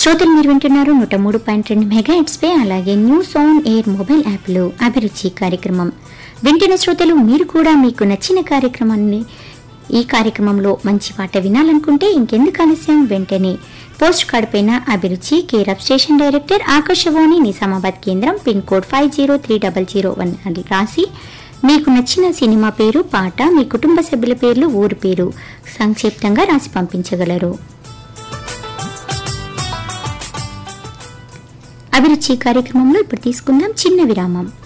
శ్రోతలు మీరు వింటున్నారు నూట మూడు పాయింట్ రెండు మెగా పై అలాగే న్యూస్ ఆన్ ఎయిర్ మొబైల్ యాప్లో అభిరుచి కార్యక్రమం వింటున్న శ్రోతలు మీరు కూడా మీకు నచ్చిన కార్యక్రమాన్ని ఈ కార్యక్రమంలో మంచి పాట వినాలనుకుంటే ఇంకెందుకు ఆలస్యం వెంటనే పోస్ట్ కార్డ్ పైన అభిరుచి care of station director Akashvani Nizamabad కేంద్రం pin code five zero three double zero one అని రాసి మీకు నచ్చిన సినిమా పేరు పాట మీ కుటుంబ సభ్యుల పేర్లు ఊరు పేరు సంక్షిప్తంగా రాసి పంపించగలరు అభిరుచి కార్యక్రమంలో ఇప్పుడు తీసుకుందాం చిన్న విరామం